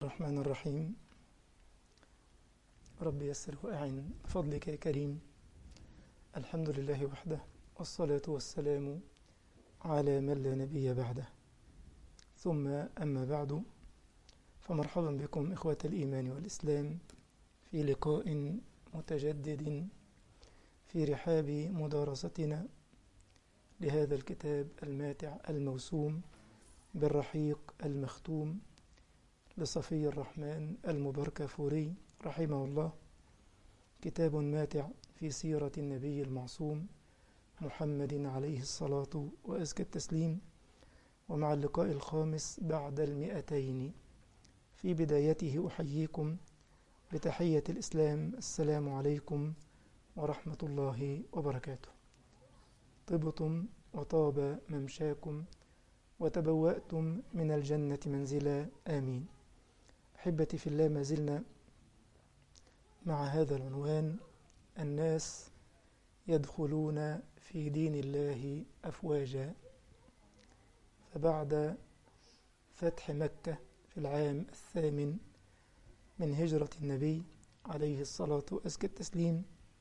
الرحمن الرحيم رب يسر وأعن بفضلك يا كريم الحمد لله وحده والصلاة والسلام على من لا نبي بعده ثم أما بعد فمرحبا بكم إخوة الإيمان والإسلام في لقاء متجدد في رحاب مدارستنا لهذا الكتاب الماتع الموسوم بالرحيق المختوم لصفي الرحمن المبركفوري رحمه الله كتاب ماتع في سيرة النبي المعصوم محمد عليه الصلاة وأزكى التسليم ومع اللقاء الخامس بعد المئتين في بدايته أحييكم بتحية الإسلام السلام عليكم ورحمة الله وبركاته طبتم وطاب ممشاكم وتبوأتم من الجنة منزلا آمين أحبتي في الله ما زلنا مع هذا العنوان الناس يدخلون في دين الله أفواجا فبعد فتح مكة في العام الثامن من هجرة النبي عليه الصلاة وأزكى التسليم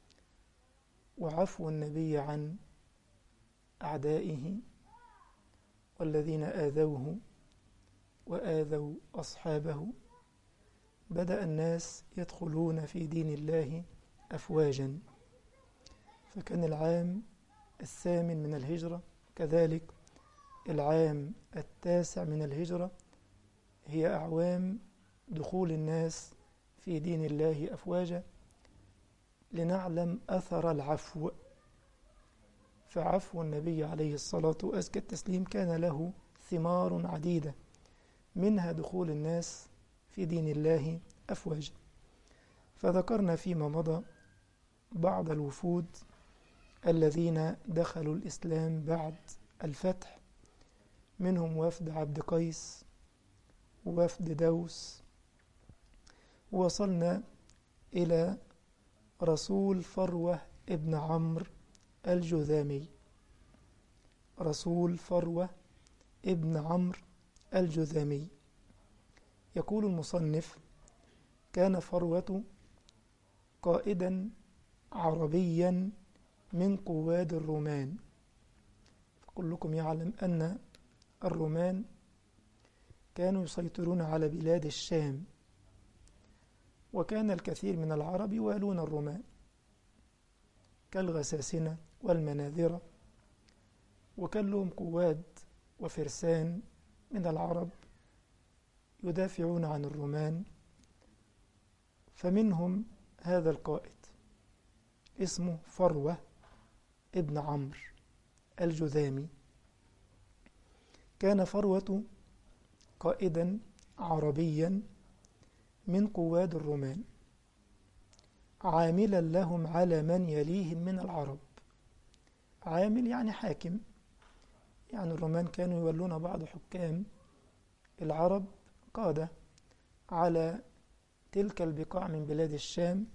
وعفو النبي عن أعدائه والذين آذوه وآذوا أصحابه بدأ الناس يدخلون في دين الله أفواجا فكان العام الثامن من الهجرة كذلك العام التاسع من الهجرة هي أعوام دخول الناس في دين الله أفواجا لنعلم أثر العفو فعفو النبي عليه الصلاة وأزكى التسليم كان له ثمار عديدة منها دخول الناس في دين الله أفواجا فذكرنا فيما مضى بعض الوفود الذين دخلوا الإسلام بعد الفتح منهم وفد عبد قيس ووفد دوس ووصلنا إلى رسول فروة ابن عمرو الجذامي رسول فروة ابن عمرو الجذامي يقول المصنف كان فروة قائدا عربيا من قواد الرومان فكلكم يعلم أن الرومان كانوا يسيطرون على بلاد الشام وكان الكثير من العرب يوالون الرومان كالغساسنة والمناذرة وكان لهم قواد وفرسان من العرب يدافعون عن الرومان فمنهم هذا القائد اسمه فروة ابن عمرو الجذامي كان فروة قائدا عربيا من قواد الرومان عاملا لهم على من يليهم من العرب عامل يعني حاكم يعني الرومان كانوا يولون بعض حكام العرب قادة على تلك البقاع من بلاد الشام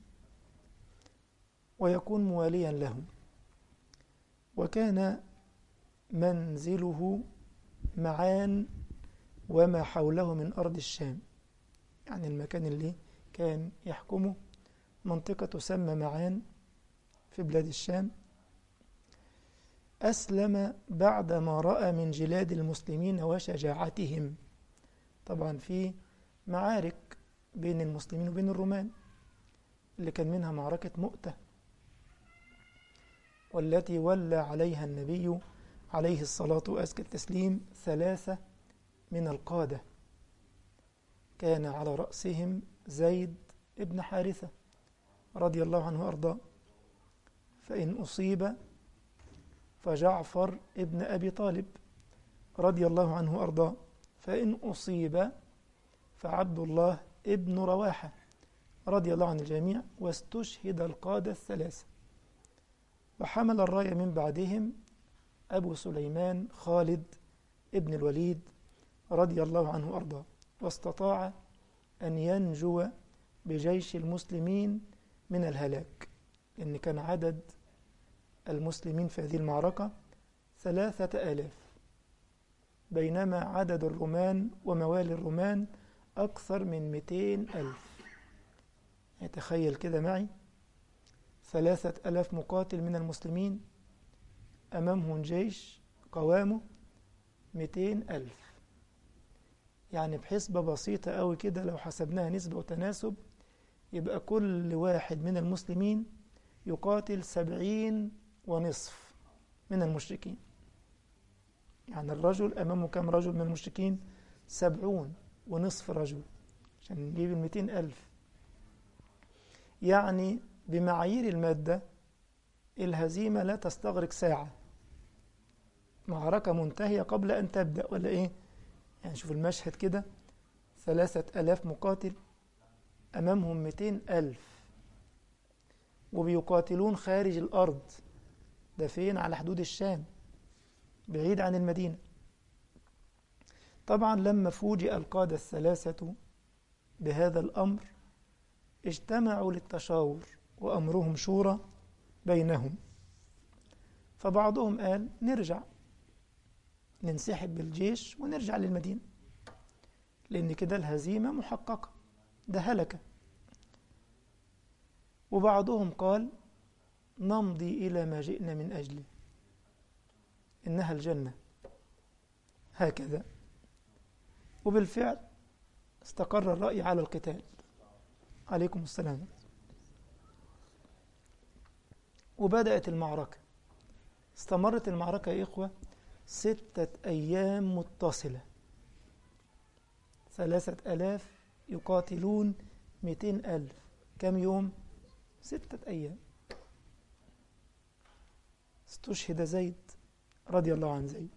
ويكون مواليا لهم وكان منزله معان وما حوله من أرض الشام يعني المكان اللي كان يحكمه منطقة تسمى معان في بلاد الشام أسلم بعدما رأى من جلاد المسلمين وشجاعتهم طبعا في معارك بين المسلمين وبين الرومان اللي كان منها معركة مؤتة والتي ولى عليها النبي عليه الصلاة وأزكى التسليم ثلاثة من القادة كان على رأسهم زيد ابن حارثة رضي الله عنه وأرضاه فإن أصيب فجعفر ابن أبي طالب رضي الله عنه وأرضاه فإن أصيب فعبد الله ابن رواحة رضي الله عن الجميع واستشهد القادة الثلاثة وحمل الراية من بعدهم أبو سليمان خالد ابن الوليد رضي الله عنه وأرضاه واستطاع أن ينجو بجيش المسلمين من الهلاك لأن كان عدد المسلمين في هذه المعركة ثلاثة آلاف بينما عدد الرومان وموالي الرومان أكثر من 200 ألف يعني تخيل كده معي ثلاثة ألاف مقاتل من المسلمين أمامهم جيش قوامه 200 ألف يعني بحسبة بسيطة قوي كده لو حسبناها نسبة وتناسب يبقى كل واحد من المسلمين يقاتل سبعين ونصف من المشركين يعني الرجل أمامه كم رجل من المشركين سبعون ونصف رجل عشان نجيب المئتين ألف يعني بمعايير المادة الهزيمة لا تستغرق ساعة معركة منتهية قبل أن تبدأ ولا إيه يعني شوف المشهد كده ثلاثة ألاف مقاتل أمامهم مئتين ألف وبيقاتلون خارج الأرض ده فين على حدود الشام بعيد عن المدينة طبعا لما فوجئ القادة الثلاثة بهذا الأمر اجتمعوا للتشاور وأمرهم شورى بينهم فبعضهم قال نرجع ننسحب بالجيش ونرجع للمدينة لأن كده الهزيمة محققة ده هلكة وبعضهم قال نمضي إلى ما جئنا من أجله إنها الجنة هكذا وبالفعل استقر الرأي على القتال عليكم السلام وبدأت المعركة استمرت المعركة يا إخوة ستة أيام متصلة ثلاثة ألاف يقاتلون مئتين ألف كم يوم ستة أيام استشهد زيد رضي الله عن زيد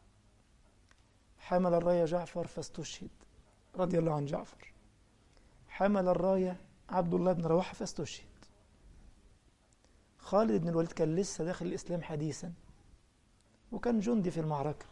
حمل الراية جعفر فاستشهد رضي الله عن جعفر حمل الراية عبد الله بن رواحة فاستشهد خالد بن الوليد كان لسه داخل الإسلام حديثا وكان جندي في المعركة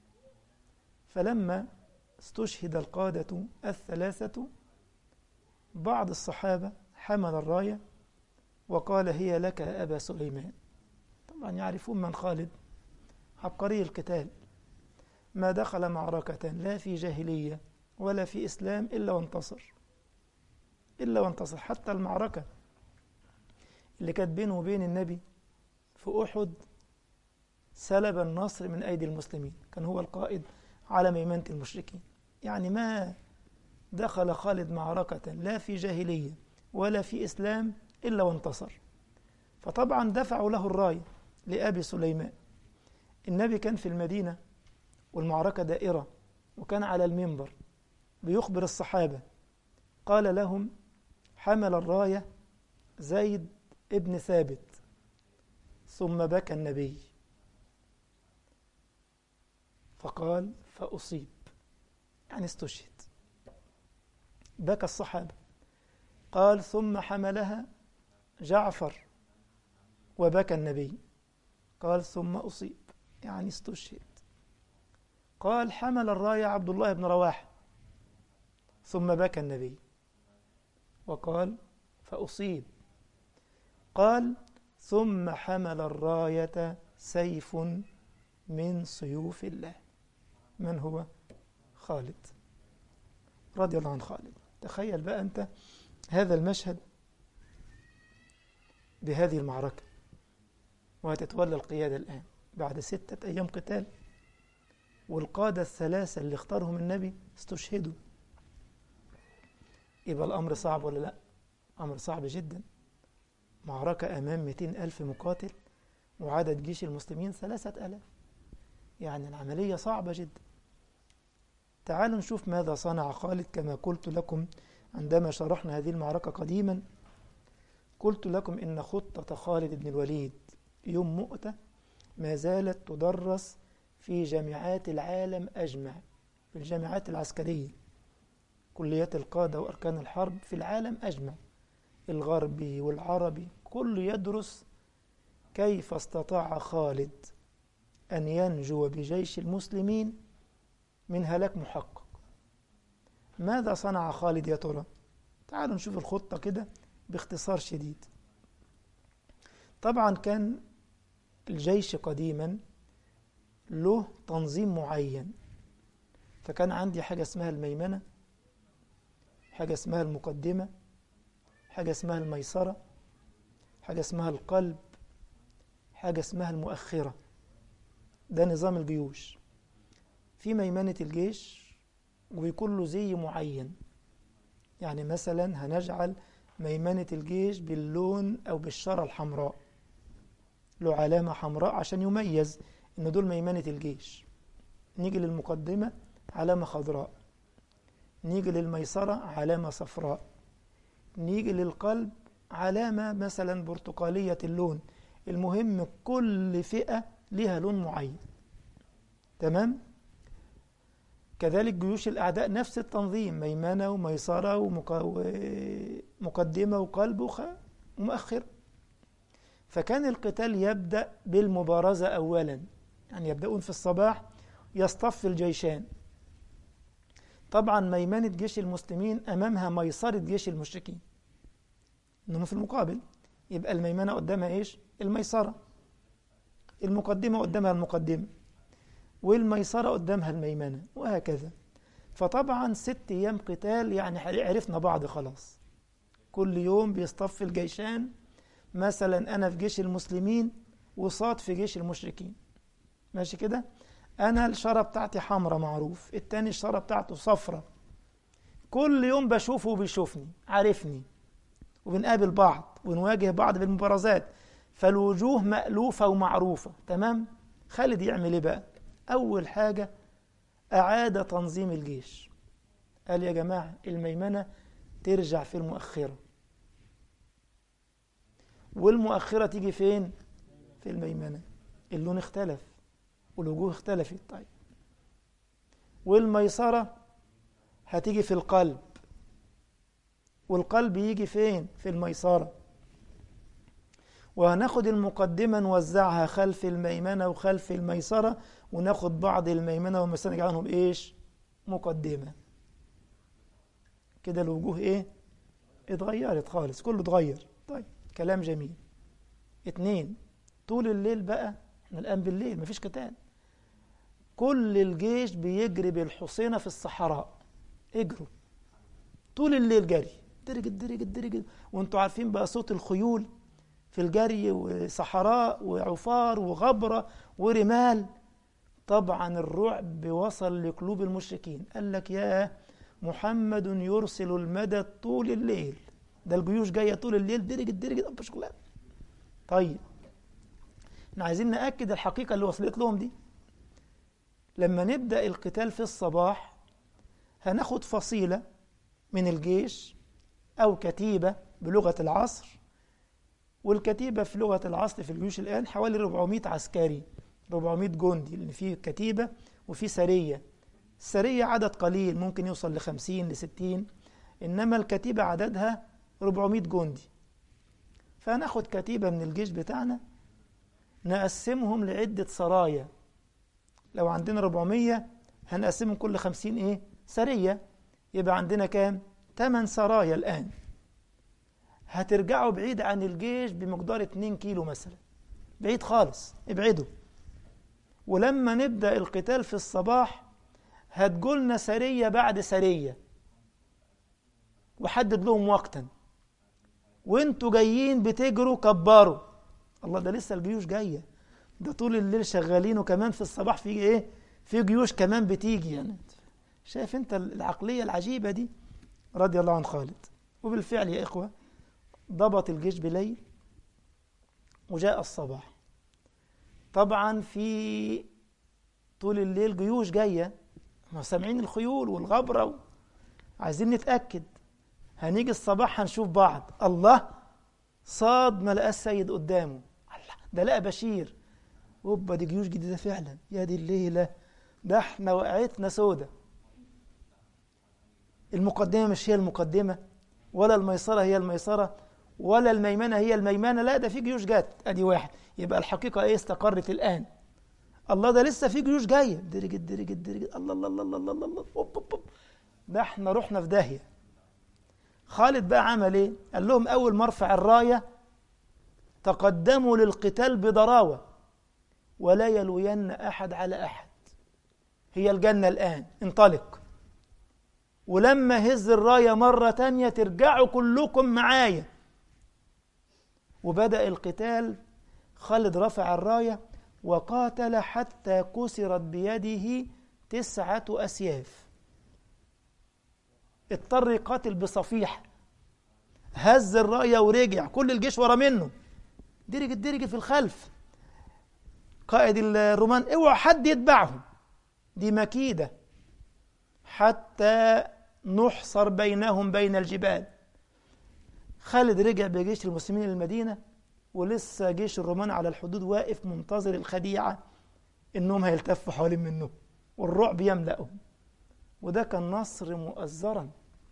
فلما استشهد القادة الثلاثة بعض الصحابة حمل الراية وقال هي لك يا أبا سليمان طبعا يعرفون من خالد عبقري القتال ما دخل معركة لا في جاهلية ولا في إسلام إلا وانتصر إلا وانتصر حتى المعركة اللي كانت بينه وبين النبي في أحد سلب النصر من أيدي المسلمين كان هو القائد على ميمنة المشركين يعني ما دخل خالد معركة لا في جاهلية ولا في إسلام إلا وانتصر فطبعا دفعوا له الراية لأبي سليمان النبي كان في المدينة والمعركة دائرة وكان على المنبر بيخبر الصحابة قال لهم حمل الراية زيد ابن ثابت ثم بكى النبي فقال فأصيب يعني استشهد بكى الصحابة قال ثم حملها جعفر وبكى النبي قال ثم أصيب يعني استشهد قال حمل الراية عبد الله بن رواحة ثم بكى النبي وقال فأصيب قال ثم حمل الراية سيف من سيوف الله من هو خالد رضي الله عن خالد تخيل بقى أنت هذا المشهد بهذه المعركة وهتتولى القيادة الآن بعد ستة أيام قتال والقادة الثلاثة اللي اختارهم النبي استشهدوا يبقى الأمر صعب ولا لا أمر صعب جدا معركة أمام 200 ألف مقاتل وعدد جيش المسلمين ثلاثة ألاف يعني العملية صعبة جدا تعالوا نشوف ماذا صنع خالد كما قلت لكم عندما شرحنا هذه المعركة قديما قلت لكم إن خطة خالد بن الوليد يوم مؤتة ما زالت تدرس في جامعات العالم أجمع في الجامعات العسكرية كليات القادة وأركان الحرب في العالم أجمع الغربي والعربي كل يدرس كيف استطاع خالد أن ينجو بجيش المسلمين من هلاك محقق ماذا صنع خالد يا ترى تعالوا نشوف الخطة كده باختصار شديد طبعا كان الجيش قديما له تنظيم معين فكان عندي حاجة اسمها الميمنة حاجة اسمها المقدمة حاجة اسمها الميسرة حاجة اسمها القلب حاجة اسمها المؤخرة ده نظام الجيوش في ميمنة الجيش وبيكون له زي معين يعني مثلا هنجعل ميمنة الجيش باللون أو بالشارة الحمراء له علامة حمراء عشان يميز إن دول ميمنة الجيش نيجي للمقدمة علامة خضراء نيجي للميسرة علامة صفراء نيجي للقلب علامة مثلا برتقالية اللون المهم كل فئة لها لون معين تمام كذلك جيوش الأعداء نفس التنظيم ميمنة وميسرة ومقدمة وقلب ومؤخر فكان القتال يبدأ بالمبارزة أولا يعني يبدأون في الصباح يصطف الجيشان طبعا ميمنة جيش المسلمين أمامها ميسرة جيش المشركين إنهم في المقابل يبقى الميمنة قدامها إيش الميسرة المقدمة قدامها المقدمة والميسرة قدامها الميمنة وهكذا فطبعا ست أيام قتال يعني عرفنا بعض خلاص كل يوم بيصطف الجيشان مثلا أنا في جيش المسلمين وصاد في جيش المشركين ماشي كده أنا الشارة بتاعتي حمرة معروف التاني الشارة بتاعته صفرة كل يوم بشوفه وبيشوفني عارفني وبنقابل بعض ونواجه بعض بالمبارزات فالوجوه مألوفة ومعروفة تمام خالد يعمل ايه بقى أول حاجة أعاد تنظيم الجيش قال يا جماعة الميمنة ترجع في المؤخرة والمؤخرة تيجي فين في الميمنة اللون اختلف والوجوه اختلفت طيب والميسرة هتيجي في القلب والقلب يجي فين في الميسرة وهناخد المقدمة نوزعها خلف الميمنة وخلف الميسرة وناخد بعض الميمنة والميسرة نجعلهم ايش مقدمة كده الوجوه ايه اتغيرت خالص كله اتغير طيب كلام جميل اتنين طول الليل بقى احنا الان بالليل مفيش قتال كل الجيش بيجري بالحصينة في الصحراء اجروا طول الليل جري درج درج درج وانتوا عارفين بقى صوت الخيول في الجري وصحراء وعفار وغبرة ورمال طبعا الرعب وصل لقلوب المشركين قال لك يا محمد يرسل المدد طول الليل ده الجيوش جاية طول الليل درج درج طب شغلان طيب احنا عايزين نأكد الحقيقة اللي وصلت لهم دي لما نبدأ القتال في الصباح هناخد فصيلة من الجيش أو كتيبة بلغة العصر والكتيبة في لغة العصر في الجيوش الآن حوالي 400 عسكري 400 جندي لأن في كتيبة وفي سرية السرية عدد قليل ممكن يوصل ل 50 ل 60 إنما الكتيبة عددها 400 جندي فهناخد كتيبة من الجيش بتاعنا نقسمهم لعدة سرايا لو عندنا 400 هنقسمهم كل 50 ايه سرية يبقى عندنا كام 8 سرايا الآن هترجعوا بعيد عن الجيش بمقدار 2 كيلو مثلا بعيد خالص ابعدوا ولما نبدأ القتال في الصباح هتقولنا سرية بعد سرية وحدد لهم وقتا وانتوا جايين بتجروا كبروا الله ده لسه الجيوش جايه ده طول الليل شغالين وكمان في الصباح في ايه في جيوش كمان بتيجي يعني شايف انت العقليه العجيبه دي رضي الله عن خالد وبالفعل يا اخوه ضبط الجيش بليل وجاء الصباح طبعا في طول الليل جيوش جايه سامعين الخيول والغبره و... عايزين نتاكد هنيجي الصباح هنشوف بعض الله صاد ما لقى السيد قدامه الله ده لقى بشير اوبا دي جيوش جديده فعلا يا دي الليله ده احنا وقعتنا سودة المقدمه مش هي المقدمه ولا الميسره هي الميسره ولا الميمنه هي الميمنه لا ده في جيوش جت ادي واحد يبقى الحقيقه ايه استقرت الان الله ده لسه في جيوش جايه درجت درجت درجت الله الله الله الله الله الله أوب أوب أوب. ده احنا رحنا في داهيه خالد بقى عمل ايه قال لهم اول ما ارفع الرايه تقدموا للقتال بضراوه ولا يلوين احد على احد هي الجنه الان انطلق ولما هز الراية مرة تانية ترجعوا كلكم معايا وبدأ القتال خالد رفع الراية وقاتل حتى كسرت بيده تسعة أسياف اضطر يقاتل بصفيح هز الراية ورجع كل الجيش ورا منه درج درج في الخلف قائد الرومان اوعى حد يتبعهم دي مكيدة حتى نحصر بينهم بين الجبال خالد رجع بجيش المسلمين للمدينة ولسه جيش الرومان على الحدود واقف منتظر الخديعة انهم هيلتفوا حوالين منه والرعب يملأهم وده كان نصر مؤزرا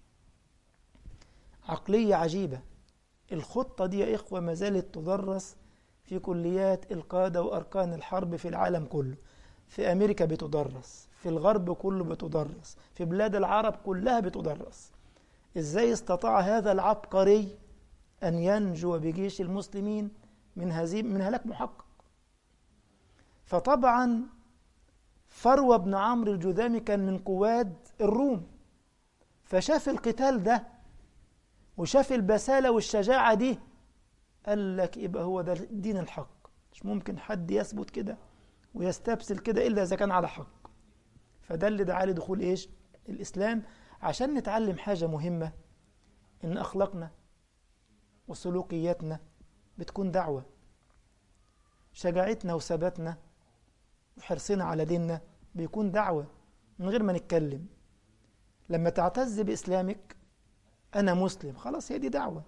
عقلية عجيبة الخطة دي يا إخوة ما زالت تدرس في كليات القادة وأركان الحرب في العالم كله في أمريكا بتدرس في الغرب كله بتدرس في بلاد العرب كلها بتدرس إزاي استطاع هذا العبقري أن ينجو بجيش المسلمين من هزيم من هلاك محقق فطبعا فروة بن عمرو الجذامي كان من قواد الروم فشاف القتال ده وشاف البسالة والشجاعة دي قال لك يبقى هو ده دين الحق مش ممكن حد يثبت كده ويستبسل كده إلا إذا كان على حق فده اللي دعا لدخول إيش الإسلام عشان نتعلم حاجة مهمة إن أخلاقنا وسلوكياتنا بتكون دعوة شجاعتنا وثباتنا وحرصنا على ديننا بيكون دعوة من غير ما نتكلم لما تعتز بإسلامك أنا مسلم خلاص هي دي دعوة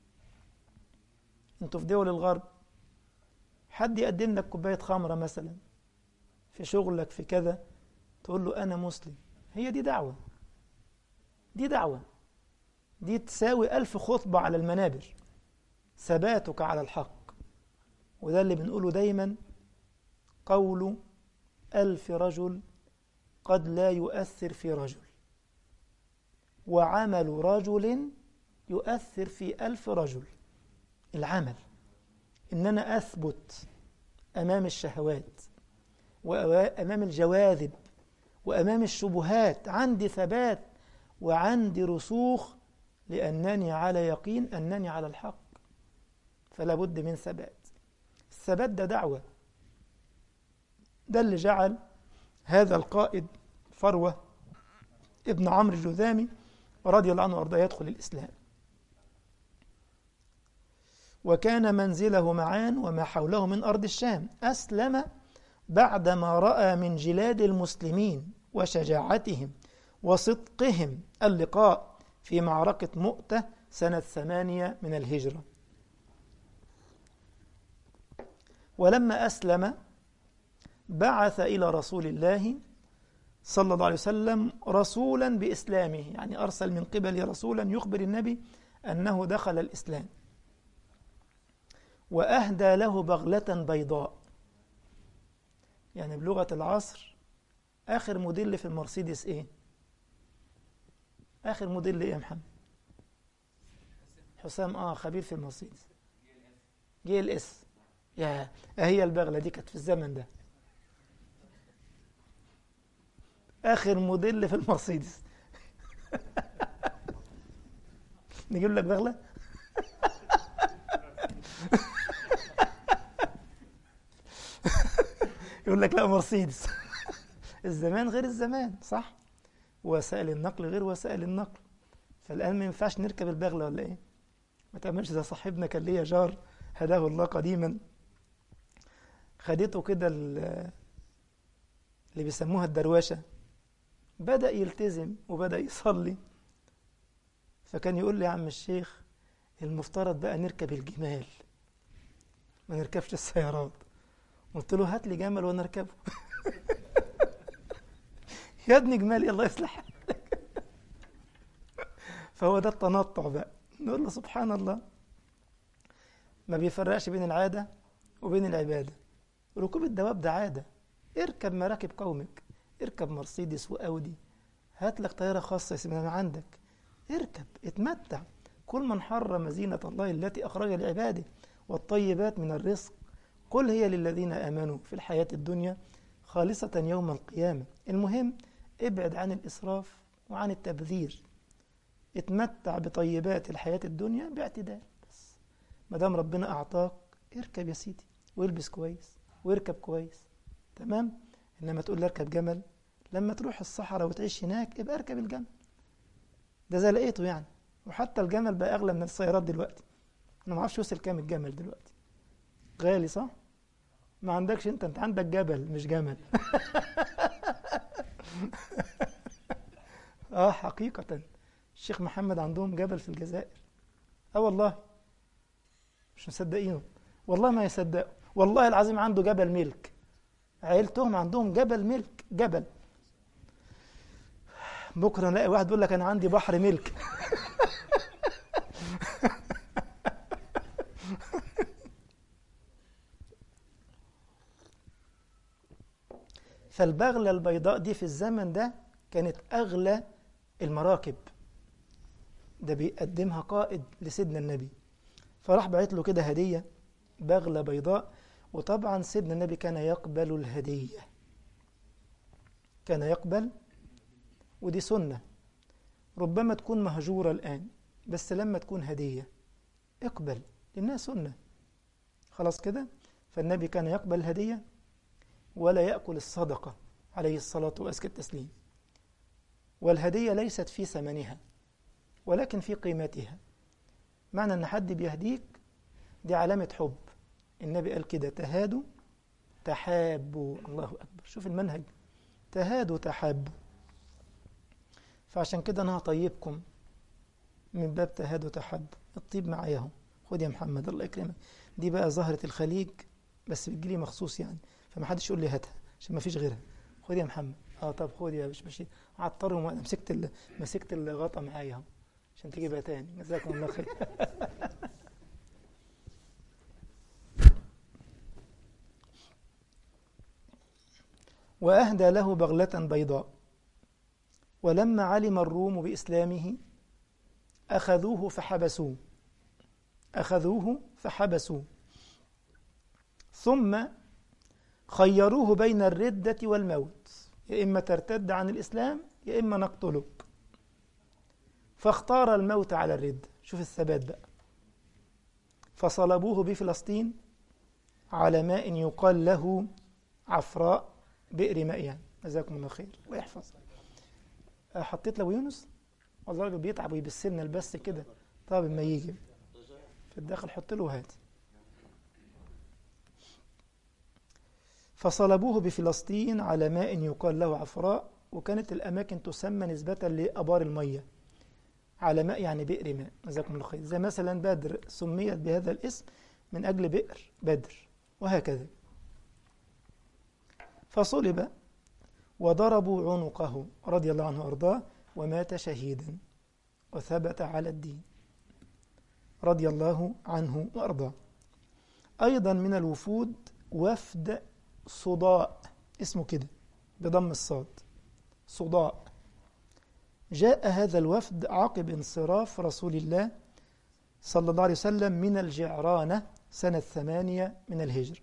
انتوا في دول الغرب حد يقدم لك كوباية خمرة مثلا في شغلك في كذا تقول له أنا مسلم هي دي دعوة دي دعوة دي تساوي ألف خطبة على المنابر ثباتك على الحق وده اللي بنقوله دايما قول ألف رجل قد لا يؤثر في رجل وعمل رجل يؤثر في ألف رجل العمل إن أنا أثبت أمام الشهوات وأمام الجواذب وأمام الشبهات عندي ثبات وعندي رسوخ لأنني على يقين أنني على الحق فلا بد من ثبات الثبات ده دعوة ده اللي جعل هذا القائد فروة ابن عمرو الجذامي رضي الله عنه وارضاه يدخل الإسلام وكان منزله معان وما حوله من أرض الشام أسلم بعدما رأى من جلاد المسلمين وشجاعتهم وصدقهم اللقاء في معركة مؤتة سنة ثمانية من الهجرة ولما أسلم بعث إلى رسول الله صلى الله عليه وسلم رسولا بإسلامه يعني أرسل من قبل رسولا يخبر النبي أنه دخل الإسلام وأهدى له بغلة بيضاء يعني بلغة العصر آخر موديل في المرسيدس إيه؟ آخر موديل إيه يا محمد؟ حسام آه خبير في المرسيدس جي ال اس يا هي البغلة دي كانت في الزمن ده آخر موديل في المرسيدس نجيب لك بغلة يقول لك لا مرسيدس الزمان غير الزمان صح وسائل النقل غير وسائل النقل فالآن ما ينفعش نركب البغلة ولا إيه ما تعملش زي صاحبنا كان ليا جار هداه الله قديما خدته كده اللي بيسموها الدرواشة بدأ يلتزم وبدأ يصلي فكان يقول لي يا عم الشيخ المفترض بقى نركب الجمال ما نركبش السيارات قلت له هات لي جمل وانا اركبه يا ابني جمال الله يصلح حالك فهو ده التنطع بقى نقول له سبحان الله ما بيفرقش بين العادة وبين العبادة ركوب الدواب ده عادة اركب مراكب قومك اركب مرسيدس وأودي هات لك طيارة خاصة من عندك اركب اتمتع كل من حرم زينة الله التي أخرج لعباده والطيبات من الرزق قل هي للذين آمنوا في الحياة الدنيا خالصة يوم القيامة المهم ابعد عن الإسراف وعن التبذير اتمتع بطيبات الحياة الدنيا باعتدال بس ما دام ربنا أعطاك اركب يا سيدي والبس كويس واركب كويس تمام إنما تقول لي اركب جمل لما تروح الصحراء وتعيش هناك ابقى اركب الجمل ده زي لقيته يعني وحتى الجمل بقى أغلى من السيارات دلوقتي أنا ما اعرفش وصل كام الجمل دلوقتي غالي صح؟ ما عندكش انت انت عندك جبل مش جمل اه حقيقة الشيخ محمد عندهم جبل في الجزائر اه والله مش مصدقينه والله ما يصدقوا والله العظيم عنده جبل ملك عيلتهم عندهم جبل ملك جبل بكره نلاقي واحد بيقول لك انا عندي بحر ملك فالبغلة البيضاء دي في الزمن ده كانت أغلى المراكب ده بيقدمها قائد لسيدنا النبي فراح بعت له كده هدية بغلة بيضاء وطبعا سيدنا النبي كان يقبل الهدية كان يقبل ودي سنة ربما تكون مهجورة الآن بس لما تكون هدية اقبل لأنها سنة خلاص كده فالنبي كان يقبل الهدية ولا يأكل الصدقة عليه الصلاة وأزكى التسليم والهدية ليست في ثمنها ولكن في قيمتها معنى أن حد بيهديك دي علامة حب النبي قال كده تهادوا تحابوا الله أكبر شوف المنهج تهادوا تحابوا فعشان كده أنا هطيبكم من باب تهادوا تحابوا الطيب معايا اهو خد يا محمد الله يكرمك دي بقى زهرة الخليج بس بتجيلي مخصوص يعني فما حدش يقول لي هاتها عشان ما فيش غيرها خد يا محمد اه طب خد يا باش بشير عطرهم وانا مسكت ال... مسكت الغطا معايا اهو عشان تجيبها تاني جزاكم الله خير وأهدى له بغلة بيضاء ولما علم الروم بإسلامه أخذوه فحبسوه أخذوه فحبسوه ثم خيروه بين الردة والموت يا إما ترتد عن الإسلام يا إما نقتلك فاختار الموت على الردة شوف الثبات بقى فصلبوه بفلسطين على ماء يقال له عفراء بئر ماء يعني جزاكم الله خير ويحفظ حطيت له يونس والله الراجل بيتعب ويبسلنا البس كده طب ما يجي في الداخل حط له هات فصلبوه بفلسطين على ماء يقال له عفراء وكانت الأماكن تسمى نسبة لأبار المية على ماء يعني بئر ماء جزاكم الله خير زي مثلا بدر سميت بهذا الاسم من أجل بئر بدر وهكذا فصلب وضربوا عنقه رضي الله عنه وأرضاه ومات شهيدا وثبت على الدين رضي الله عنه وأرضاه أيضا من الوفود وفد صداء اسمه كده بضم الصاد صداء جاء هذا الوفد عقب انصراف رسول الله صلى الله عليه وسلم من الجعرانة سنة ثمانية من الهجر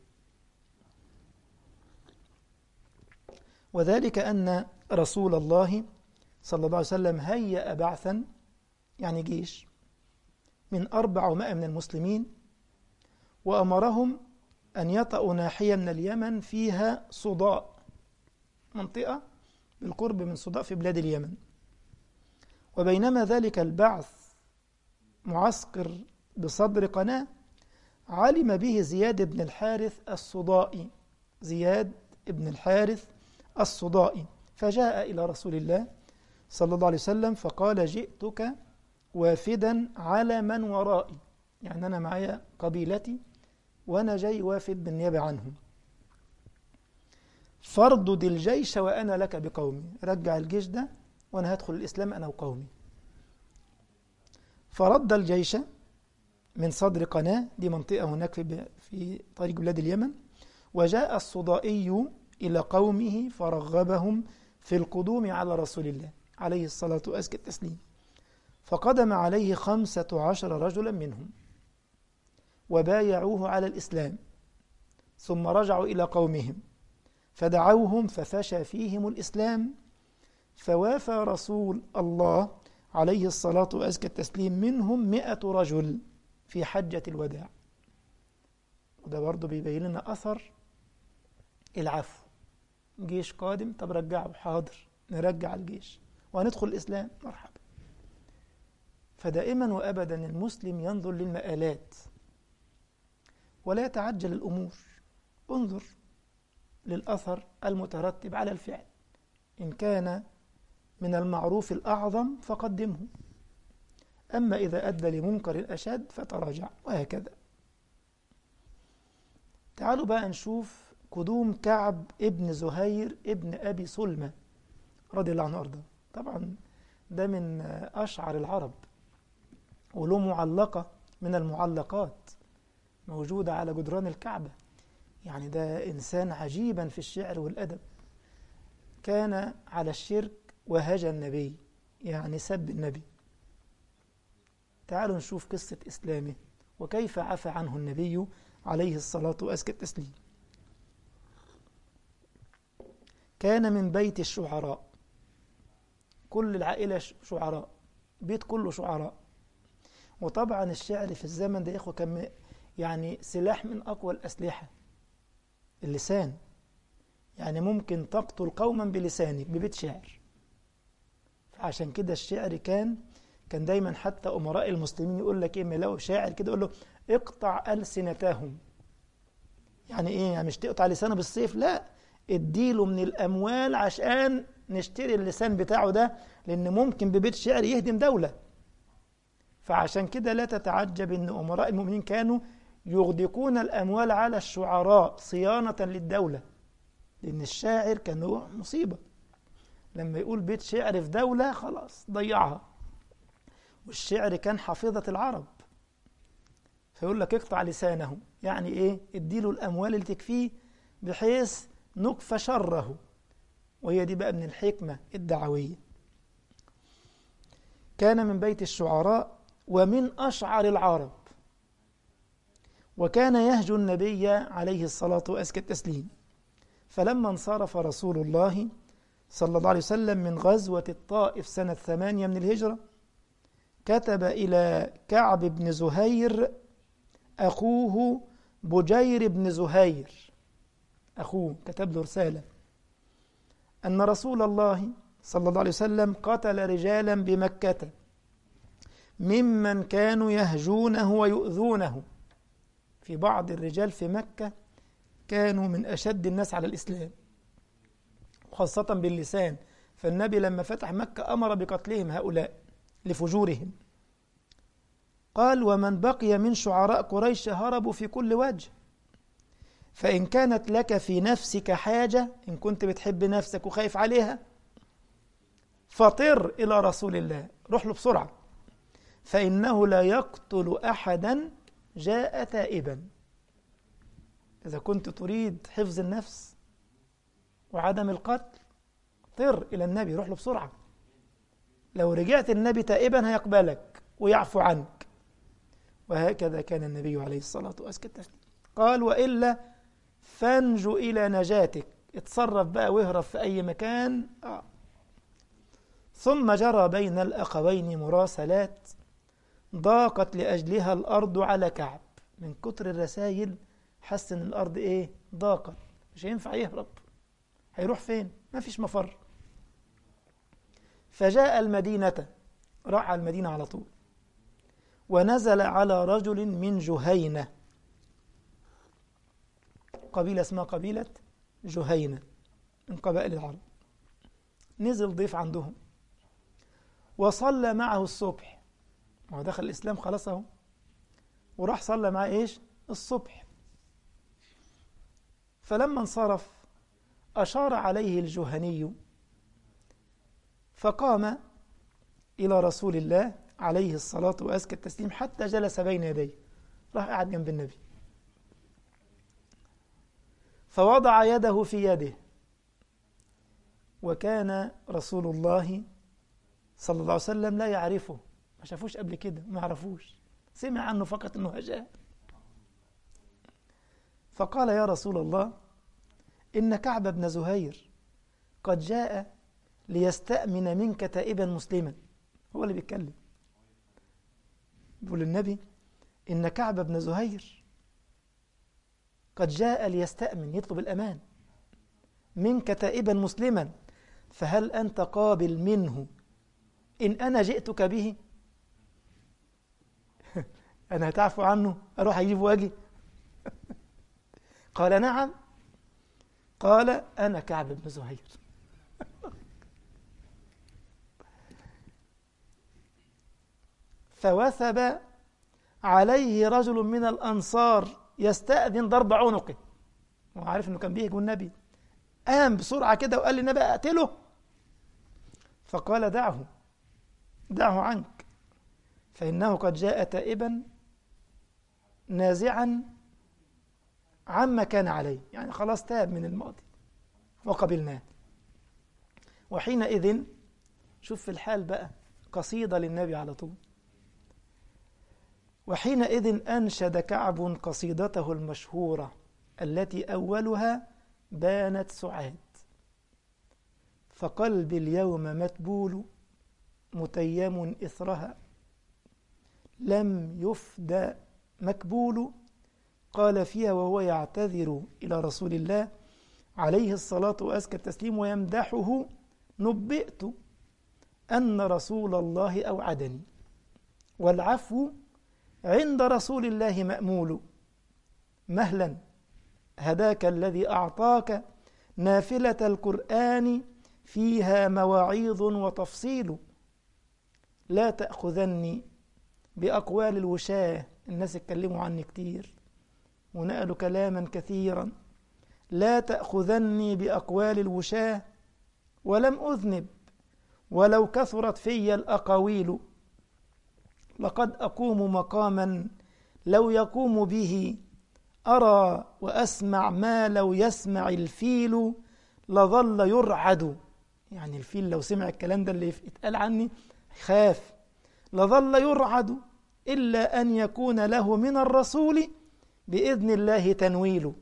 وذلك أن رسول الله صلى الله عليه وسلم هيأ بعثا يعني جيش من أربعمائة من المسلمين وأمرهم أن يطأوا ناحية من اليمن فيها صداء منطقة بالقرب من صداء في بلاد اليمن وبينما ذلك البعث معسكر بصدر قناة علم به زياد بن الحارث الصدائي زياد بن الحارث الصدائي فجاء إلى رسول الله صلى الله عليه وسلم فقال جئتك وافدا على من ورائي يعني أنا معايا قبيلتي وأنا جاي وافد بالنيابة عنهم فاردد الجيش وأنا لك بقومي رجع الجيش ده وأنا هدخل الإسلام أنا وقومي فرد الجيش من صدر قناة دي منطقة هناك في, في طريق بلاد اليمن وجاء الصدائي إلى قومه فرغبهم في القدوم على رسول الله عليه الصلاة وأزكى التسليم فقدم عليه خمسة عشر رجلا منهم وبايعوه على الإسلام ثم رجعوا إلى قومهم فدعوهم ففشى فيهم الإسلام فوافى رسول الله عليه الصلاة وأزكى التسليم منهم مئة رجل في حجة الوداع وده برضه بيبين لنا أثر العفو جيش قادم طب رجعه حاضر نرجع الجيش وهندخل الإسلام مرحبا فدائما وأبدا المسلم ينظر للمآلات ولا يتعجل الأمور انظر للأثر المترتب على الفعل إن كان من المعروف الأعظم فقدمه أما إذا أدى لمنكر الأشد فتراجع وهكذا تعالوا بقى نشوف قدوم كعب ابن زهير ابن أبي سلمة رضي الله عنه وأرضاه طبعا ده من أشعر العرب وله معلقة من المعلقات موجودة على جدران الكعبة يعني ده إنسان عجيبا في الشعر والأدب كان على الشرك وهجى النبي يعني سب النبي تعالوا نشوف قصة إسلامه وكيف عفى عنه النبي عليه الصلاة وأزكى التسليم كان من بيت الشعراء كل العائلة شعراء بيت كله شعراء وطبعا الشعر في الزمن ده يا إخوة كان يعني سلاح من أقوى الأسلحة اللسان يعني ممكن تقتل قوما بلسانك ببيت شعر فعشان كده الشعر كان كان دايما حتى أمراء المسلمين يقول لك إيه لو شاعر كده يقول له اقطع ألسنتهم يعني إيه يعني مش تقطع لسانه بالسيف لا اديله من الأموال عشان نشتري اللسان بتاعه ده لأن ممكن ببيت شعر يهدم دولة فعشان كده لا تتعجب أن أمراء المؤمنين كانوا يغدقون الأموال على الشعراء صيانة للدولة لأن الشاعر كان له مصيبة لما يقول بيت شعر في دولة خلاص ضيعها والشعر كان حافظة العرب فيقول لك اقطع لسانه يعني ايه اديله الأموال اللي تكفيه بحيث نكفى شره وهي دي بقى من الحكمة الدعوية كان من بيت الشعراء ومن أشعر العرب وكان يهجو النبي عليه الصلاة وأزكى التسليم فلما انصرف رسول الله صلى الله عليه وسلم من غزوة الطائف سنة ثمانية من الهجرة كتب إلى كعب بن زهير أخوه بجير بن زهير أخوه كتب له رسالة أن رسول الله صلى الله عليه وسلم قتل رجالا بمكة ممن كانوا يهجونه ويؤذونه في بعض الرجال في مكة كانوا من أشد الناس على الإسلام خاصة باللسان فالنبي لما فتح مكة أمر بقتلهم هؤلاء لفجورهم قال ومن بقي من شعراء قريش هربوا في كل وجه فإن كانت لك في نفسك حاجة إن كنت بتحب نفسك وخايف عليها فطر إلى رسول الله روح له بسرعة فإنه لا يقتل أحدا جاء تائبا إذا كنت تريد حفظ النفس وعدم القتل طر إلى النبي روح له بسرعة لو رجعت النبي تائبا هيقبلك ويعفو عنك وهكذا كان النبي عليه الصلاة والسلام قال وإلا فانجو إلى نجاتك اتصرف بقى واهرب في أي مكان آه. ثم جرى بين الأخوين مراسلات ضاقت لأجلها الأرض على كعب من كتر الرسائل حس إن الأرض إيه ضاقت مش هينفع يهرب هيروح فين ما فيش مفر فجاء المدينة راح على المدينة على طول ونزل على رجل من جهينة قبيلة اسمها قبيلة جهينة من قبائل العرب نزل ضيف عندهم وصلى معه الصبح هو دخل الإسلام خلاص اهو وراح صلى معاه إيش الصبح فلما انصرف أشار عليه الجهني فقام إلى رسول الله عليه الصلاة وأزكى التسليم حتى جلس بين يديه راح قاعد جنب النبي فوضع يده في يده وكان رسول الله صلى الله عليه وسلم لا يعرفه ما شافوش قبل كده ما يعرفوش سمع عنه فقط انه هجاه فقال يا رسول الله ان كعب بن زهير قد جاء ليستأمن منك تائبا مسلما هو اللي بيتكلم بيقول النبي إن كعب بن زهير قد جاء ليستأمن يطلب الأمان منك تائبا مسلما فهل أنت قابل منه إن أنا جئتك به أنا هتعفو عنه أروح أجيب واجي قال نعم قال أنا كعب بن زهير فوثب عليه رجل من الأنصار يستأذن ضرب عنقه هو عارف أنه كان بيهجو النبي قام بسرعة كده وقال للنبي أقتله فقال دعه دعه عنك فإنه قد جاء تائبا نازعا عما كان عليه يعني خلاص تاب من الماضي وقبلناه وحينئذ شوف في الحال بقى قصيدة للنبي على طول وحينئذ أنشد كعب قصيدته المشهورة التي أولها بانت سعاد فقلبي اليوم متبول متيم إثرها لم يفدى مكبول قال فيها وهو يعتذر إلى رسول الله عليه الصلاة وأزكى التسليم ويمدحه نبئت أن رسول الله أوعدني والعفو عند رسول الله مأمول مهلا هداك الذي أعطاك نافلة القرآن فيها مواعيظ وتفصيل لا تأخذني بأقوال الوشاة الناس اتكلموا عني كتير ونقلوا كلاما كثيرا لا تأخذني بأقوال الوشاة ولم أذنب ولو كثرت في الأقاويل لقد أقوم مقاما لو يقوم به أرى وأسمع ما لو يسمع الفيل لظل يرعد يعني الفيل لو سمع الكلام ده اللي اتقال عني خاف لظل يرعد إلا أن يكون له من الرسول بإذن الله تنويل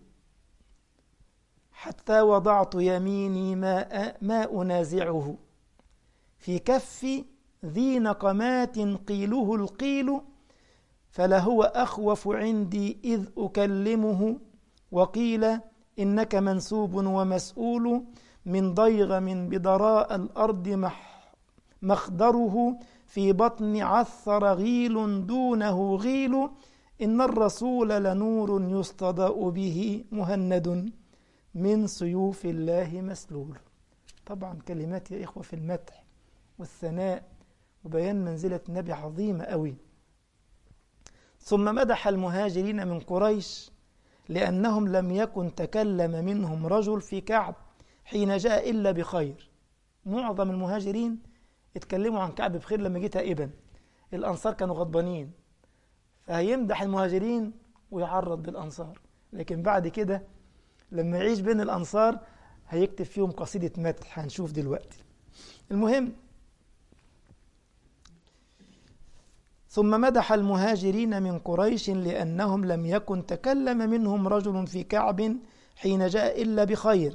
حتى وضعت يميني ما, ما أنازعه في كف ذي نقمات قيله القيل فلهو أخوف عندي إذ أكلمه وقيل إنك منسوب ومسؤول من ضيغم بدراء الأرض مخدره في بطن عثر غيل دونه غيل إن الرسول لنور يستضاء به مهند من سيوف الله مسلول طبعا كلمات يا إخوة في المدح والثناء وبيان منزلة النبي عظيمة أوي ثم مدح المهاجرين من قريش لأنهم لم يكن تكلم منهم رجل في كعب حين جاء إلا بخير معظم المهاجرين اتكلموا عن كعب بخير لما جه تائبا الأنصار كانوا غضبانين فهيمدح المهاجرين ويعرض بالأنصار لكن بعد كده لما يعيش بين الأنصار هيكتب فيهم قصيدة مدح هنشوف دلوقتي المهم ثم مدح المهاجرين من قريش لأنهم لم يكن تكلم منهم رجل في كعب حين جاء إلا بخير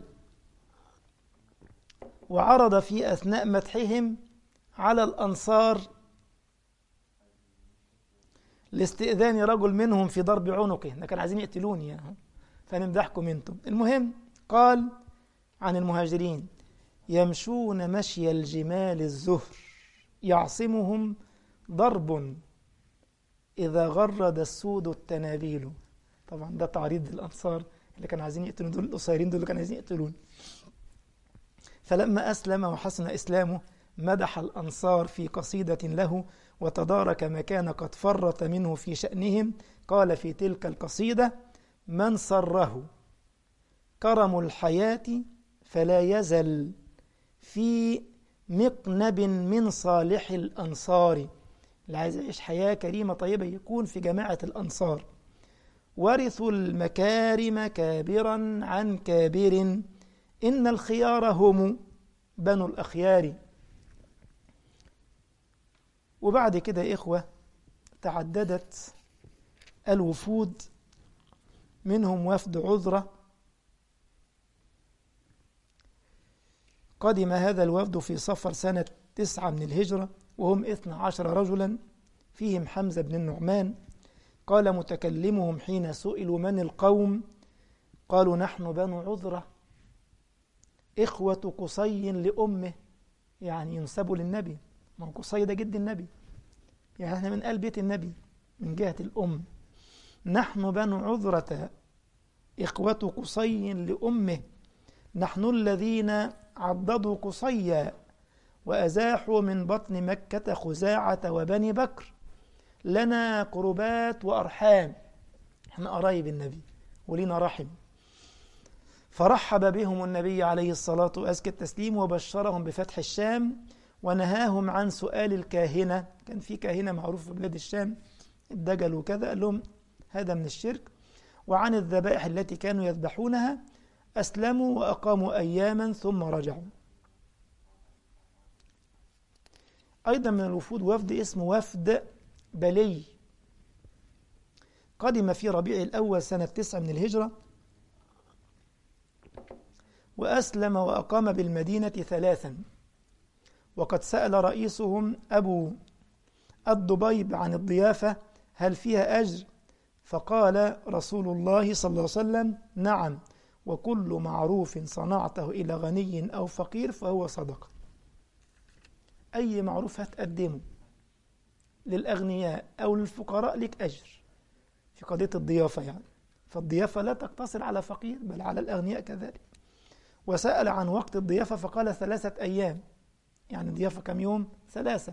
وعرض في أثناء مدحهم على الأنصار لاستئذان رجل منهم في ضرب عنقه ده كانوا عايزين يقتلوني يعني فنمدحكم انتم المهم قال عن المهاجرين يمشون مشي الجمال الزهر يعصمهم ضرب إذا غرد السود التنابيل طبعا ده تعريض الأنصار اللي كانوا عايزين يقتلون دول القصيرين دول اللي كانوا عايزين يقتلون فلما أسلم وحسن إسلامه مدح الأنصار في قصيدة له وتدارك ما كان قد فرط منه في شأنهم قال في تلك القصيدة من سره كرم الحياة فلا يزل في مقنب من صالح الأنصار اللي عايز يعيش حياة كريمة طيبة يكون في جماعة الأنصار ورثوا المكارم كابرا عن كابر إن الخيار هم بنو الأخيار وبعد كده يا إخوة تعددت الوفود منهم وفد عذرة قدم هذا الوفد في صفر سنة تسعة من الهجرة وهم اثنى عشر رجلا فيهم حمزة بن النعمان قال متكلمهم حين سئلوا من القوم قالوا نحن بنو عذرة إخوة قصي لأمه يعني ينسبوا للنبي ما هو قصي ده جد النبي يعني احنا من قلب بيت النبي من جهة الأم نحن بنو عذرة إخوة قصي لأمه نحن الذين عضدوا قصيا وأزاحوا من بطن مكة خزاعة وبني بكر لنا قربات وأرحام احنا قرايب النبي ولينا رحم فرحب بهم النبي عليه الصلاة وأزكى التسليم وبشرهم بفتح الشام ونهاهم عن سؤال الكاهنة كان في كاهنة معروف في بلاد الشام الدجل وكذا قال لهم هذا من الشرك وعن الذبائح التي كانوا يذبحونها أسلموا وأقاموا أياما ثم رجعوا أيضا من الوفود وفد اسمه وفد بلي قدم في ربيع الأول سنة تسعة من الهجرة وأسلم وأقام بالمدينة ثلاثا وقد سأل رئيسهم أبو الضبيب عن الضيافة هل فيها أجر فقال رسول الله صلى الله عليه وسلم نعم وكل معروف صنعته إلى غني أو فقير فهو صدقة أي معروف هتقدمه للأغنياء أو للفقراء لك أجر في قضية الضيافة يعني فالضيافة لا تقتصر على فقير بل على الأغنياء كذلك وسأل عن وقت الضيافة فقال ثلاثة أيام يعني ضيافة كم يوم ثلاثة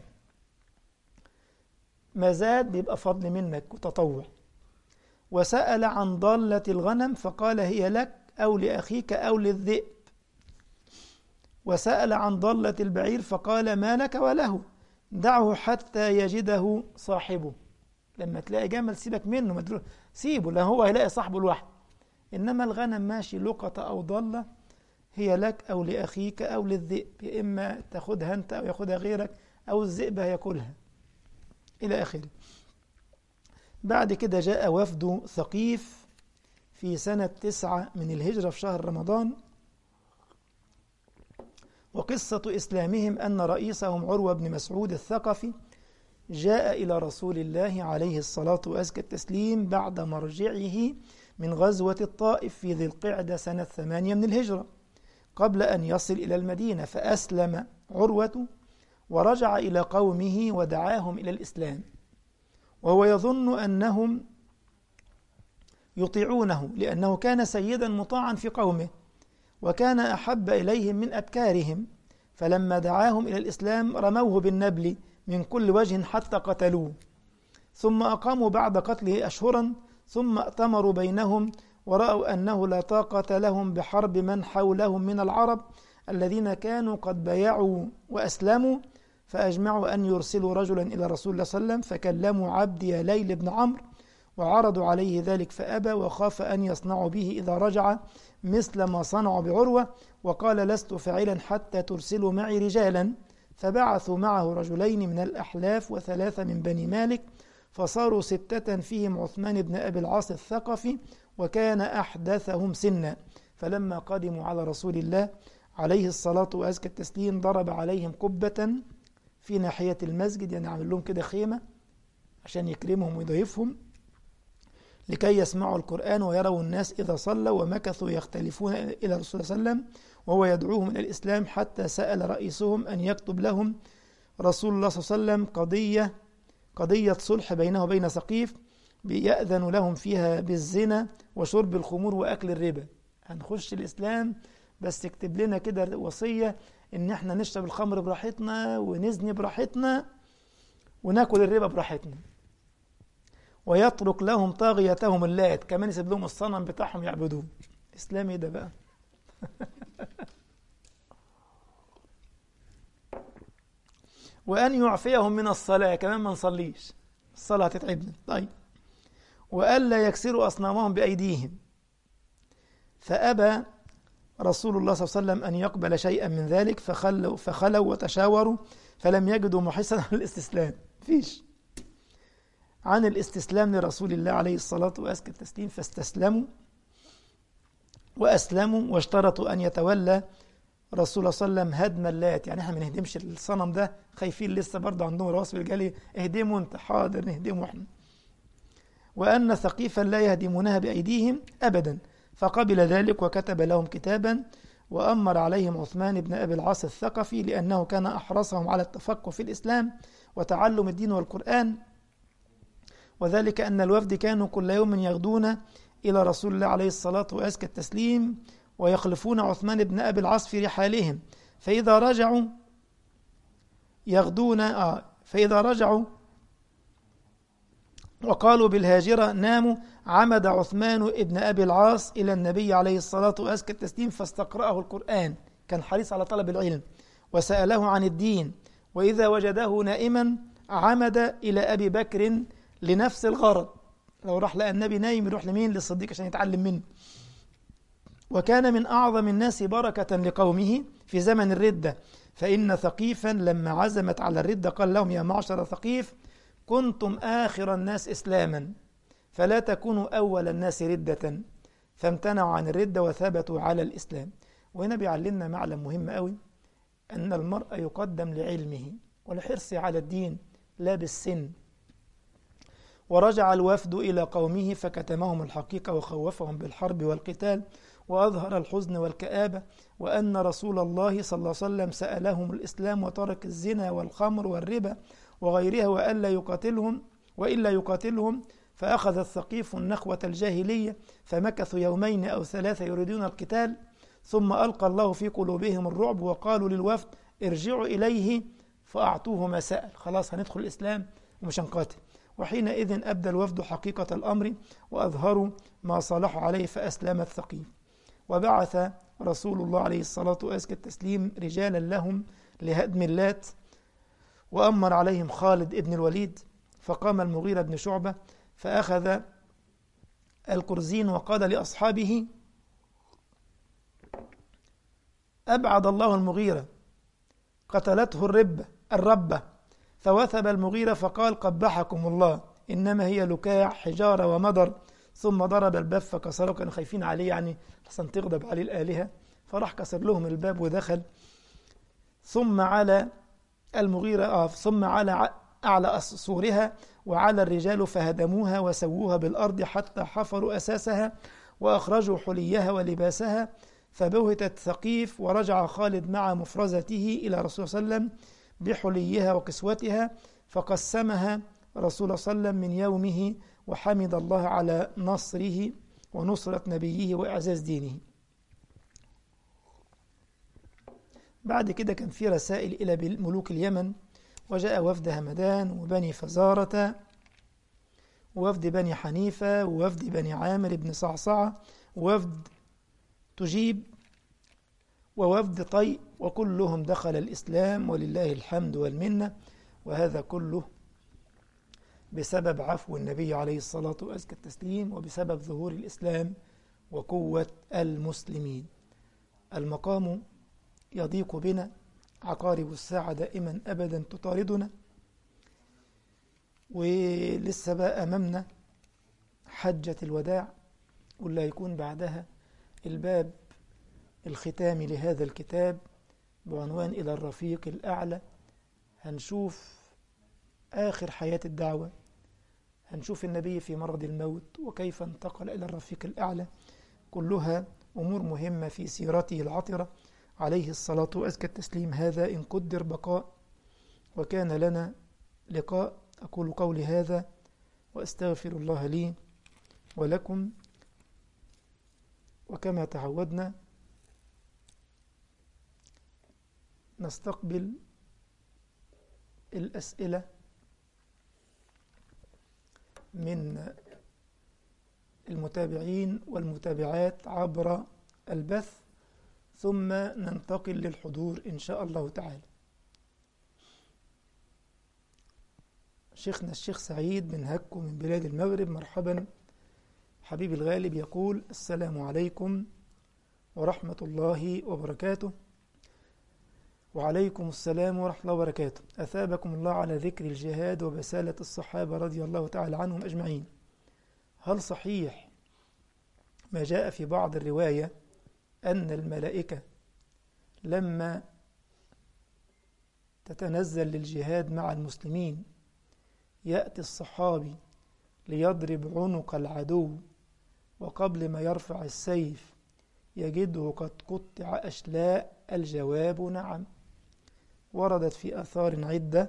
ما زاد بيبقى فضل منك وتطوع وسأل عن ضالة الغنم فقال هي لك أو لأخيك أو للذئب وسأل عن ضالة البعير فقال ما لك وله دعه حتى يجده صاحبه لما تلاقي جمل سيبك منه ما سيبه لا هو هيلاقي صاحبه لوحده إنما الغنم ماشي لقطة أو ضالة هي لك أو لأخيك أو للذئب يا إما تاخدها أنت أو ياخدها غيرك أو الذئب هياكلها إلى آخره بعد كده جاء وفد ثقيف في سنة تسعة من الهجرة في شهر رمضان وقصة إسلامهم أن رئيسهم عروة بن مسعود الثقفي جاء إلى رسول الله عليه الصلاة وأزكى التسليم بعد مرجعه من غزوة الطائف في ذي القعدة سنة ثمانية من الهجرة قبل أن يصل إلى المدينة فأسلم عروة ورجع إلى قومه ودعاهم إلى الإسلام وهو يظن أنهم يطيعونه لأنه كان سيدا مطاعا في قومه وكان أحب إليهم من أبكارهم فلما دعاهم إلى الإسلام رموه بالنبل من كل وجه حتى قتلوه ثم أقاموا بعد قتله أشهرا ثم ائتمروا بينهم ورأوا أنه لا طاقة لهم بحرب من حولهم من العرب الذين كانوا قد بايعوا وأسلموا فأجمعوا أن يرسلوا رجلا إلى رسول الله صلى الله عليه وسلم فكلموا عبدي ليل بن عمرو وعرضوا عليه ذلك فأبى وخاف أن يصنعوا به إذا رجع مثل ما صنعوا بعروة وقال لست فاعلا حتى ترسلوا معي رجالا فبعثوا معه رجلين من الأحلاف وثلاثة من بني مالك فصاروا ستة فيهم عثمان بن أبي العاص الثقفي وكان أحدثهم سنا فلما قدموا على رسول الله عليه الصلاة وأزكى التسليم ضرب عليهم قبة في ناحية المسجد يعني عمل لهم كده خيمة عشان يكرمهم ويضيفهم لكي يسمعوا القرآن ويروا الناس إذا صلوا ومكثوا يختلفون إلى رسول صلى الله عليه وسلم وهو يدعوهم إلى الإسلام حتى سأل رئيسهم أن يكتب لهم رسول الله صلى الله عليه وسلم قضية قضية صلح بينه وبين سقيف يأذن لهم فيها بالزنا وشرب الخمور وأكل الربا هنخش الإسلام بس اكتب لنا كده وصية إن احنا نشرب الخمر براحتنا ونزني براحتنا وناكل الربا براحتنا ويترك لهم طاغيتهم اللات كمان يسيب لهم الصنم بتاعهم يعبدوه اسلام ايه ده بقى وان يعفيهم من الصلاه كمان ما نصليش الصلاه هتتعبنا طيب والا يكسروا اصنامهم بايديهم فابى رسول الله صلى الله عليه وسلم ان يقبل شيئا من ذلك فخلوا فخلوا وتشاوروا فلم يجدوا محسنا للاستسلام فيش عن الاستسلام لرسول الله عليه الصلاة وأزكى التسليم فاستسلموا وأسلموا واشترطوا أن يتولى رسول صلى الله عليه وسلم هدم اللات يعني احنا ما نهدمش الصنم ده خايفين لسه برضه عندهم رواسب الجالي اهدموا انت حاضر نهدمه احنا وأن ثقيفا لا يهدمونها بأيديهم أبدا فقبل ذلك وكتب لهم كتابا وأمر عليهم عثمان بن أبي العاص الثقفي لأنه كان أحرصهم على التفقه في الإسلام وتعلم الدين والقرآن وذلك أن الوفد كانوا كل يوم يغدون إلى رسول الله عليه الصلاة وأزكى التسليم ويخلفون عثمان بن أبي العاص في رحالهم فإذا رجعوا يغدون آه فإذا رجعوا وقالوا بالهاجرة ناموا عمد عثمان ابن أبي العاص إلى النبي عليه الصلاة وأزكى التسليم فاستقرأه القرآن كان حريص على طلب العلم وسأله عن الدين وإذا وجده نائما عمد إلى أبي بكر لنفس الغرض لو راح لقى النبي نايم يروح لمين للصديق عشان يتعلم منه وكان من أعظم الناس بركة لقومه في زمن الردة فإن ثقيفا لما عزمت على الردة قال لهم يا معشر ثقيف كنتم آخر الناس إسلاما فلا تكونوا أول الناس ردة فامتنعوا عن الردة وثبتوا على الإسلام وهنا بيعلمنا معلم مهم قوي أن المرء يقدم لعلمه والحرص على الدين لا بالسن ورجع الوفد إلى قومه فكتمهم الحقيقة وخوفهم بالحرب والقتال وأظهر الحزن والكآبة وأن رسول الله صلى الله عليه وسلم سألهم الإسلام وترك الزنا والخمر والربا وغيرها وألا يقاتلهم وإلا يقاتلهم فأخذ الثقيف النخوة الجاهلية فمكثوا يومين أو ثلاثة يريدون القتال ثم ألقى الله في قلوبهم الرعب وقالوا للوفد ارجعوا إليه فأعطوه ما سأل خلاص هندخل الإسلام ومش هنقاتل وحينئذ أبدى الوفد حقيقة الأمر وأظهروا ما صالحوا عليه فأسلم الثقيف وبعث رسول الله عليه الصلاة وأزكى التسليم رجالا لهم لهدم اللات وأمر عليهم خالد ابن الوليد فقام المغيرة بن شعبة فأخذ الكرزين وقال لأصحابه أبعد الله المغيرة قتلته الربة الربة فوثب المغيرة فقال قبحكم الله إنما هي لكاع حجارة ومدر ثم ضرب الباب فكسره كانوا خايفين عليه يعني حسن تغضب عليه الآلهة فراح كسر لهم الباب ودخل ثم على المغيرة آه ثم على أعلى سورها وعلى الرجال فهدموها وسووها بالأرض حتى حفروا أساسها وأخرجوا حليها ولباسها فبهتت ثقيف ورجع خالد مع مفرزته إلى رسول صلى الله عليه وسلم بحليها وكسوتها فقسمها رسول صلى الله عليه وسلم من يومه وحمد الله على نصره ونصرة نبيه وإعزاز دينه بعد كده كان في رسائل إلى ملوك اليمن وجاء وفد همدان وبني فزارة ووفد بني حنيفة ووفد بني عامر بن صعصعة ووفد تجيب ووفد طي وكلهم دخل الإسلام ولله الحمد والمنة وهذا كله بسبب عفو النبي عليه الصلاة وأزكى التسليم وبسبب ظهور الإسلام وقوة المسلمين المقام يضيق بنا عقارب الساعة دائما أبدا تطاردنا ولسه بقى أمامنا حجة الوداع واللي هيكون بعدها الباب الختامي لهذا الكتاب بعنوان إلى الرفيق الأعلى هنشوف آخر حياة الدعوة هنشوف النبي في مرض الموت وكيف انتقل إلى الرفيق الأعلى كلها أمور مهمة في سيرته العطرة عليه الصلاة وأزكى التسليم هذا إن قدر بقاء وكان لنا لقاء أقول قولي هذا وأستغفر الله لي ولكم وكما تعودنا نستقبل الأسئلة من المتابعين والمتابعات عبر البث ثم ننتقل للحضور إن شاء الله تعالى شيخنا الشيخ سعيد من هكو من بلاد المغرب مرحبا حبيبي الغالب يقول السلام عليكم ورحمة الله وبركاته وعليكم السلام ورحمة الله وبركاته أثابكم الله على ذكر الجهاد وبسالة الصحابة رضي الله تعالى عنهم أجمعين هل صحيح ما جاء في بعض الرواية أن الملائكة لما تتنزل للجهاد مع المسلمين يأتي الصحابي ليضرب عنق العدو وقبل ما يرفع السيف يجده قد قطع أشلاء الجواب نعم وردت في آثار عدة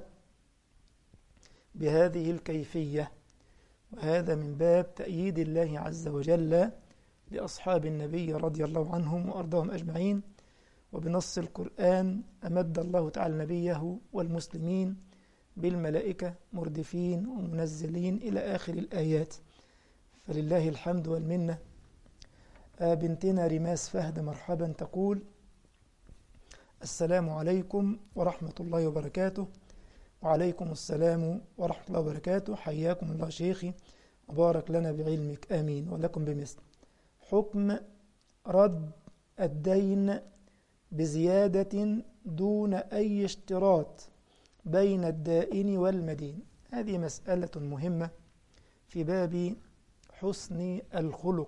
بهذه الكيفية وهذا من باب تأييد الله عز وجل لأصحاب النبي رضي الله عنهم وأرضاهم أجمعين وبنص القرآن أمد الله تعالى نبيه والمسلمين بالملائكة مردفين ومنزلين إلى آخر الآيات فلله الحمد والمنة بنتنا رماس فهد مرحبا تقول السلام عليكم ورحمة الله وبركاته وعليكم السلام ورحمة الله وبركاته حياكم الله شيخي وبارك لنا بعلمك آمين ولكم بمثل حكم رد الدين بزيادة دون أي اشتراط بين الدائن والمدين هذه مسألة مهمة في باب حسن الخلق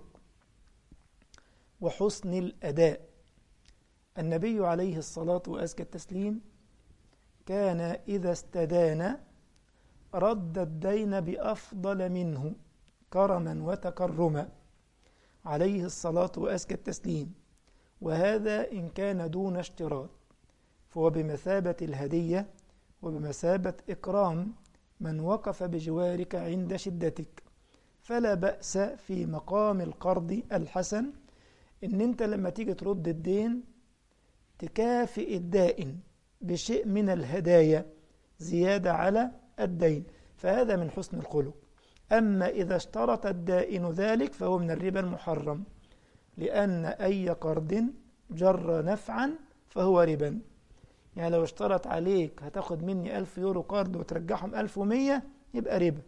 وحسن الأداء النبي عليه الصلاة وأزكى التسليم كان إذا استدان رد الدين بأفضل منه كرما وتكرما عليه الصلاة وأزكى التسليم وهذا إن كان دون اشتراط فهو بمثابة الهدية وبمثابة إكرام من وقف بجوارك عند شدتك فلا بأس في مقام القرض الحسن إن أنت لما تيجي ترد الدين تكافئ الدائن بشيء من الهدايا زيادة على الدين فهذا من حسن الخلق أما إذا اشترط الدائن ذلك فهو من الربا المحرم لأن أي قرض جر نفعا فهو ربا يعني لو اشترط عليك هتاخد مني ألف يورو قرض وترجعهم ألف ومية يبقى ربا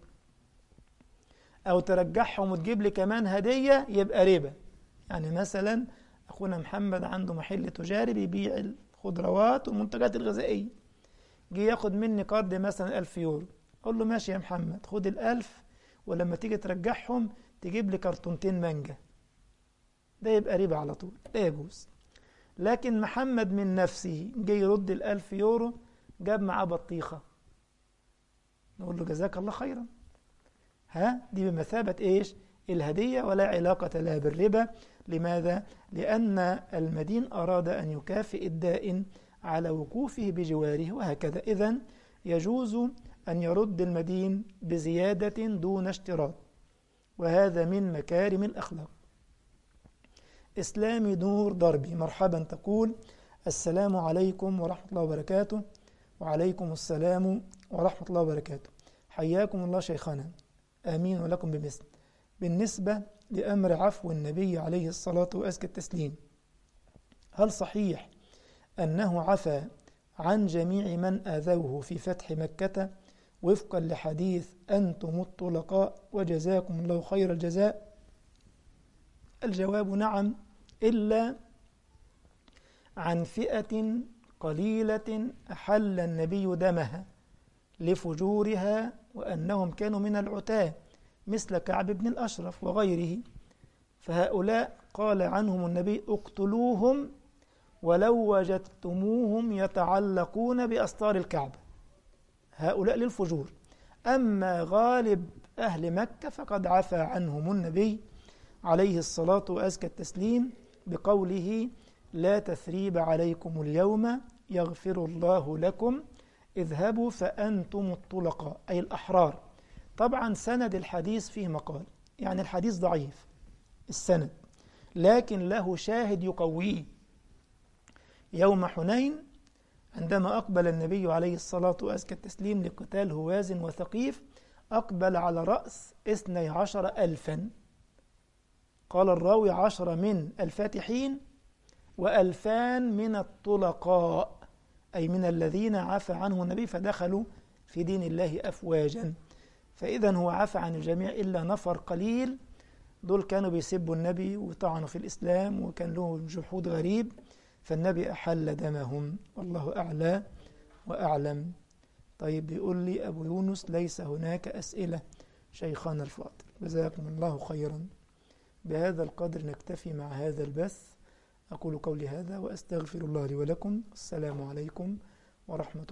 أو ترجعهم وتجيب لي كمان هدية يبقى ربا يعني مثلا أخونا محمد عنده محل تجاري بيبيع الخضروات والمنتجات الغذائية جه ياخد مني قرض مثلا ألف يورو أقول له ماشي يا محمد خد الألف ولما تيجي ترجعهم تجيب لي كرتونتين مانجا ده يبقى ربا على طول لا يجوز لكن محمد من نفسه جه يرد الألف يورو جاب معاه بطيخة نقول له جزاك الله خيرا ها دي بمثابة إيش الهدية ولا علاقة لها بالربا لماذا؟ لأن المدين أراد أن يكافئ الدائن على وقوفه بجواره وهكذا إذا يجوز أن يرد المدين بزيادة دون اشتراط وهذا من مكارم الأخلاق إسلام نور ضربي مرحبا تقول السلام عليكم ورحمة الله وبركاته وعليكم السلام ورحمة الله وبركاته حياكم الله شيخنا آمين ولكم بمثل بالنسبة لأمر عفو النبي عليه الصلاة وأزكى التسليم هل صحيح أنه عفى عن جميع من آذوه في فتح مكة وفقا لحديث أنتم الطلقاء وجزاكم الله خير الجزاء الجواب نعم إلا عن فئة قليلة أحل النبي دمها لفجورها وأنهم كانوا من العتاة مثل كعب بن الأشرف وغيره فهؤلاء قال عنهم النبي اقتلوهم ولو وجدتموهم يتعلقون بأستار الكعبة هؤلاء للفجور أما غالب أهل مكة فقد عفى عنهم النبي عليه الصلاة وأزكى التسليم بقوله لا تثريب عليكم اليوم يغفر الله لكم اذهبوا فأنتم الطلقاء أي الأحرار طبعا سند الحديث فيه مقال يعني الحديث ضعيف السند لكن له شاهد يقويه يوم حنين عندما أقبل النبي عليه الصلاة وأزكى التسليم لقتال هوازن وثقيف أقبل على رأس اثني عشر ألفا قال الراوي عشر من الفاتحين وألفان من الطلقاء أي من الذين عفى عنه النبي فدخلوا في دين الله أفواجا فإذا هو عفى عن الجميع إلا نفر قليل دول كانوا بيسبوا النبي وطعنوا في الإسلام وكان لهم جحود غريب فالنبي أحل دمهم والله أعلى وأعلم طيب بيقول لي أبو يونس ليس هناك أسئلة شيخنا الفاضل جزاكم الله خيرا بهذا القدر نكتفي مع هذا البث أقول قولي هذا وأستغفر الله لي ولكم السلام عليكم ورحمة